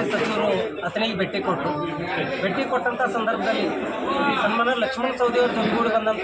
ಸಚಿವರು ಅತನಿಗೆ ಭೇಟಿ ಕೊಟ್ಟರು ಭೇಟಿ ಕೊಟ್ಟಂಥ ಸಂದರ್ಭದಲ್ಲಿ ಸನ್ಮಾನ ಲಕ್ಷ್ಮಣ ಸವದಿ ಅವರು ಜೊತೆಗೂಡಿ ಬಂದಂಥ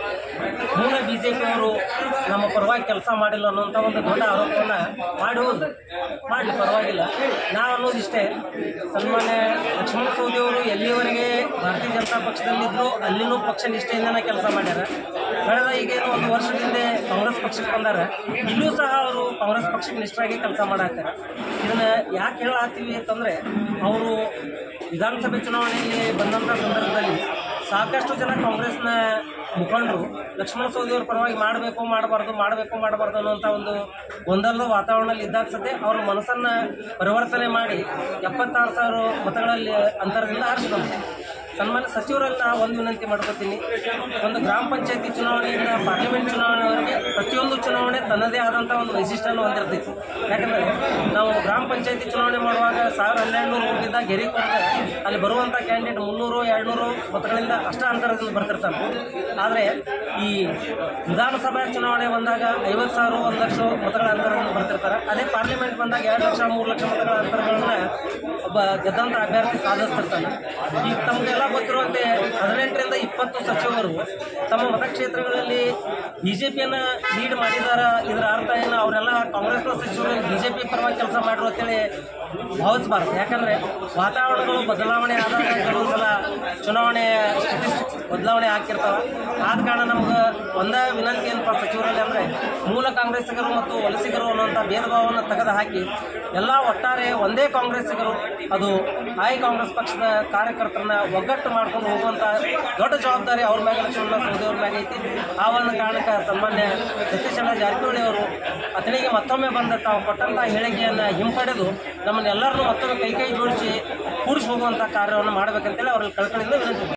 ಮೂಲ ಬಿ ಜೆ ಪಿಯವರು ನಮ್ಮ ಪರವಾಗಿ ಕೆಲಸ ಮಾಡಿಲ್ಲ ಅನ್ನುವಂಥ ಒಂದು ದೊಡ್ಡ ಆರೋಪವನ್ನು ಮಾಡಿ ಹೋದ್ರು ಮಾಡಲಿ ಪರವಾಗಿಲ್ಲ ನಾವು ಅನ್ನೋದಿಷ್ಟೇ ಸನ್ಮಾನ್ಯ ಲಕ್ಷ್ಮಣ ಸವದಿ ಅವರು ಎಲ್ಲಿವರೆಗೆ ಭಾರತೀಯ ಜನತಾ ಪಕ್ಷದಲ್ಲಿದ್ದರು ಅಲ್ಲಿನೂ ಪಕ್ಷ ನಿಷ್ಠೆಯಿಂದನೇ ಕೆಲಸ ಮಾಡ್ಯಾರ ಕಳೆದ ಈಗೇನು ಒಂದು ವರ್ಷದಿಂದ ಕಾಂಗ್ರೆಸ್ ಪಕ್ಷಕ್ಕೆ ಬಂದಾರ ಇಲ್ಲೂ ಸಹ ಅವರು ಕಾಂಗ್ರೆಸ್ ಪಕ್ಷಕ್ಕೆ ನಿಷ್ಠರಾಗಿ ಕೆಲಸ ಮಾಡಾಕ್ತಾರೆ ಇದನ್ನ ಯಾಕೆ ಹೇಳತ್ತೀವಿ ಅಂತಂದರೆ ಅವರು ವಿಧಾನಸಭೆ ಚುನಾವಣೆಯಲ್ಲಿ ಬಂದಂಥ ಸಂದರ್ಭದಲ್ಲಿ ಸಾಕಷ್ಟು ಜನ ಕಾಂಗ್ರೆಸ್ನ ಮುಖಂಡರು ಲಕ್ಷ್ಮಣ ಸವದಿ ಅವ್ರ ಪರವಾಗಿ ಮಾಡಬೇಕು ಮಾಡಬಾರ್ದು ಮಾಡಬೇಕು ಮಾಡಬಾರ್ದು ಅನ್ನುವಂಥ ಒಂದು ಗೊಂದಲದ ವಾತಾವರಣದಲ್ಲಿ ಇದ್ದಾಗ ಸತೆ ಅವ್ರ ಮನಸ್ಸನ್ನು ಪರಿವರ್ತನೆ ಮಾಡಿ ಎಪ್ಪತ್ತಾರು ಸಾವಿರ ಮತಗಳಲ್ಲಿ ಅಂತರದಿಂದ ಆರಿಸಿ ಬಂದರು ಸನ್ಮಾನ್ಯ ಸಚಿವರಲ್ಲಿ ನಾ ಒಂದು ವಿನಂತಿ ಮಾಡ್ಕೊತೀನಿ ಒಂದು ಗ್ರಾಮ ಪಂಚಾಯತಿ ಚುನಾವಣೆಯಿಂದ ಪಾರ್ಲಿಮೆಂಟ್ ಚುನಾವಣೆವರೆಗೆ ಪ್ರತಿಯೊಂದು ಚುನಾವಣೆ ತನ್ನದೇ ಆದಂಥ ಒಂದು ವೈಶಿಷ್ಟ್ಯವನ್ನು ಹೊಂದಿರ್ತೈತಿ ಯಾಕಂದರೆ ನಾವು ಗ್ರಾಮ ಪಂಚಾಯತಿ ಚುನಾವಣೆ ಮಾಡುವಾಗ ಸಾವಿರ ಹನ್ನೆರಡು ನೂರು ಹೋಗಿದ್ದ ಗೆರೆ ಕೊರತೆ ಅಲ್ಲಿ ಬರುವಂಥ ಕ್ಯಾಂಡಿಡೇಟ್ ಮುನ್ನೂರು ಎರಡುನೂರು ಮತಗಳಿಂದ ಅಷ್ಟ ಅಂತರದಿಂದ ಬರ್ತಿರ್ತಾರೆ ಆದರೆ ಈ ವಿಧಾನಸಭಾ ಚುನಾವಣೆ ಬಂದಾಗ ಐವತ್ತು ಸಾವಿರ ಒಂದು ಲಕ್ಷ ಮತಗಳ ಅಂತರದಿಂದ ಬರ್ತಿರ್ತಾರೆ ಅದೇ ಪಾರ್ಲಿಮೆಂಟ್ ಬಂದಾಗ ಎರಡು ಲಕ್ಷ ಮೂರು ಲಕ್ಷ ಮತಗಳ ಅಂತರಗಳನ್ನ ಒಬ್ಬ ಗೆದ್ದಂಥ ಅಭ್ಯರ್ಥಿ ಸಾಧಿಸ್ತಿರ್ತಾನೆ ಈಗ ತಮಗೆಲ್ಲ ಗೊತ್ತಿರುವಂತೆ ಹದಿನೆಂಟರಿಂದ ಇಪ್ಪತ್ತು ಸಚಿವರು ತಮ್ಮ ಮತಕ್ಷೇತ್ರಗಳಲ್ಲಿ ಬಿ ಜೆ ಪಿಯನ್ನು ಲೀಡ್ ಮಾಡಿದಾರ ಇದರ ಅರ್ಥ ಏನು ಅವರೆಲ್ಲ ಕಾಂಗ್ರೆಸ್ನ ಸಚಿವರು ಬಿ ಜೆ ಪಿ ಪರವಾಗಿ ಕೆಲಸ ಮಾಡಿರು ಅಂತೇಳಿ ಭಾವಿಸಬಾರ್ದು ಯಾಕಂದರೆ ವಾತಾವರಣಗಳು ಬದಲಾವಣೆ ಆದಾಗ ಕೆಲವು ಸಲ ಚುನಾವಣೆ ಸ್ಟೆಟಿಸ್ಟಿಕ್ಸ್ ಬದಲಾವಣೆ ಆಗ್ತಿರ್ತಾವೆ ಆದ ಕಾರಣ ನಮ್ಗೆ ಒಂದೇ ವಿನಂತಿ ಏನಪ್ಪ ಸಚಿವರಲ್ಲಿ ಅಂದರೆ ಮೂಲ ಕಾಂಗ್ರೆಸ್ಸಿಗರು ಮತ್ತು ವಲಸಿಗರು ಅನ್ನುವಂಥ ಭೇದ ಭಾವವನ್ನು ತೆಗೆದು ಹಾಕಿ ಎಲ್ಲ ಒಟ್ಟಾರೆ ಒಂದೇ ಕಾಂಗ್ರೆಸ್ಸಿಗರು ಅದು ಆಯ್ ಕಾಂಗ್ರೆಸ್ ಪಕ್ಷದ ಕಾರ್ಯಕರ್ತರನ್ನ ಒಗ್ಗಟ್ಟು ಮಾಡ್ಕೊಂಡು ಹೋಗುವಂಥ ದೊಡ್ಡ ಜವಾಬ್ದಾರಿ ಅವ್ರ ಮ್ಯಾಗ ಲಕ್ಷ್ಮಣ ಸವದಿ ಅವ್ರ ಮ್ಯಾಗ ಐತಿ ಆ ಒಂದು ಕಾರಣಕ್ಕೆ ಸನ್ಮಾನ್ಯ ಸತೀಶ್ ಚಂದ್ರ ಜಾರಕಿಹೊಳಿ ಅವರು ಅತನಿಗೆ ಮತ್ತೊಮ್ಮೆ ಬಂದ ತಾವು ಕೊಟ್ಟಂಥ ಹೇಳಿಕೆಯನ್ನು ಹಿಂಪಡೆದು ನಮ್ಮನ್ನೆಲ್ಲರನ್ನೂ ಮತ್ತೊಮ್ಮೆ ಕೈ ಕೈ ಜೋಡಿಸಿ ಕೂಡಿಸಿ ಹೋಗುವಂಥ ಕಾರ್ಯವನ್ನು ಮಾಡಬೇಕಂತೇಳಿ ಅವ್ರಲ್ಲಿ ಕಳ್ಕಳಿಂದ ವಿನಂತಿ